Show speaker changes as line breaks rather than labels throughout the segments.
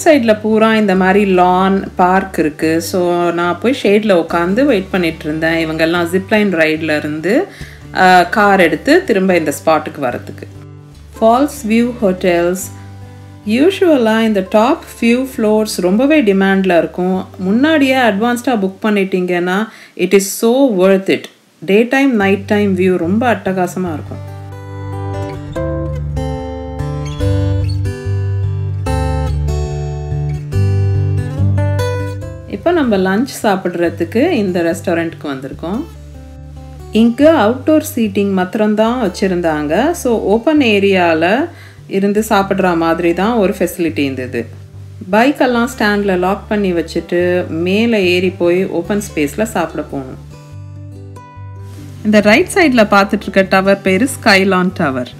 சைடில் பூரா இந்த மாதிரி லான் பார்க் இருக்குது ஸோ நான் போய் ஷேடில் உட்காந்து வெயிட் பண்ணிட்டு இருந்தேன் இவங்கெல்லாம் ஜிப்லைன் ரைடில் இருந்து கார் எடுத்து திரும்ப இந்த ஸ்பாட்டுக்கு வரத்துக்கு ஃபால்ஸ் வியூ ஹோட்டல்ஸ் யூஷுவலாக இந்த டாப் ஃபியூ ஃப்ளோர்ஸ் ரொம்பவே டிமாண்டில் இருக்கும் முன்னாடியே அட்வான்ஸ்டாக புக் பண்ணிட்டீங்கன்னா it is so worth it day time night time view ரொம்ப அட்டகாசமாக இருக்கும் இப்போ நம்ம லஞ்ச் சாப்பிட்றதுக்கு இந்த ரெஸ்டாரண்ட்டுக்கு வந்திருக்கோம் இங்கே அவுட்டோர் சீட்டிங் மாத்திரம்தான் வச்சுருந்தாங்க ஸோ ஓப்பன் ஏரியாவில் இருந்து சாப்பிட்ற மாதிரி தான் ஒரு ஃபெசிலிட்டி இருந்தது பைக்கெல்லாம் ஸ்டாண்டில் லாக் பண்ணி வச்சுட்டு மேலே ஏறி போய் ஓப்பன் ஸ்பேஸில் சாப்பிட போகணும் இந்த ரைட் சைடில் பார்த்துட்ருக்க டவர் பேர் ஸ்கைலான் டவர்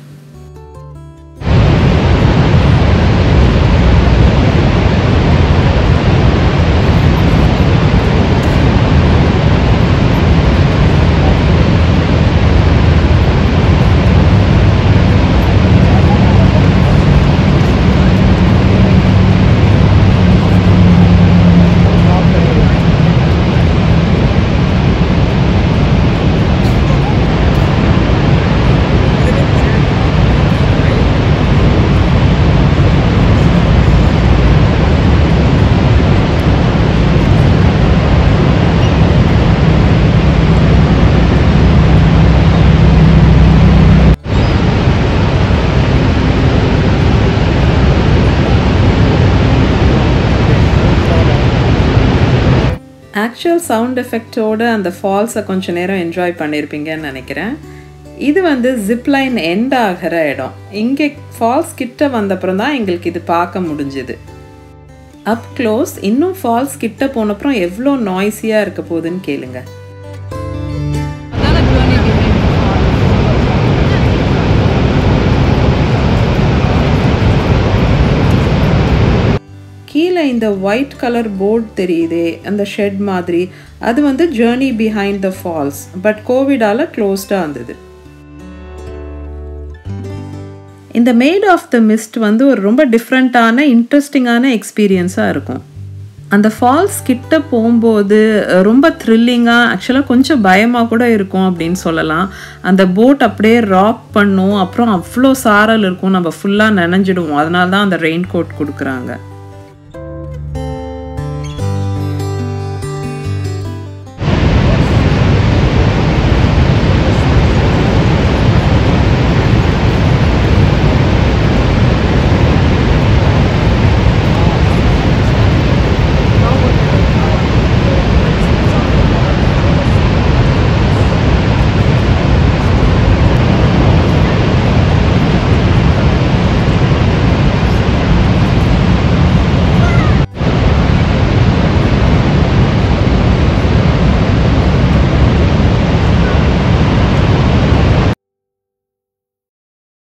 ஆக்சுவல் சவுண்ட் எஃபெக்டோடு அந்த ஃபால்ஸை கொஞ்சம் நேரம் என்ஜாய் பண்ணியிருப்பீங்கன்னு நினைக்கிறேன் இது வந்து ஜிப்லைன் எண்ட் ஆகிற இடம் இங்கே ஃபால்ஸ் கிட்ட வந்தப்புறம் தான் எங்களுக்கு இது பார்க்க முடிஞ்சுது அப் க்ளோஸ் இன்னும் ஃபால்ஸ் கிட்ட போனப்புறம் எவ்வளோ நாய்ஸியாக இருக்க போகுதுன்னு கேளுங்க கீழே இந்த ஒயிட் கலர் போர்ட் தெரியுதே அந்த ஷெட் மாதிரி அது வந்து journey behind the falls but கோவிடால் க்ளோஸ்டாக இருந்தது இந்த மேட் ஆஃப் த மிஸ்ட் வந்து ஒரு ரொம்ப டிஃப்ரெண்ட்டான இன்ட்ரெஸ்டிங்கான எக்ஸ்பீரியன்ஸாக இருக்கும் அந்த ஃபால்ஸ் கிட்ட போகும்போது ரொம்ப த்ரில்லிங்காக ஆக்சுவலாக கொஞ்சம் பயமாக கூட இருக்கும் அப்படின்னு சொல்லலாம் அந்த போட் அப்படியே ராக் பண்ணும் அப்புறம் அவ்வளோ சாரல் இருக்கும் நம்ம ஃபுல்லாக நனைஞ்சிடுவோம் அதனால தான் அந்த ரெயின் கோட் கொடுக்குறாங்க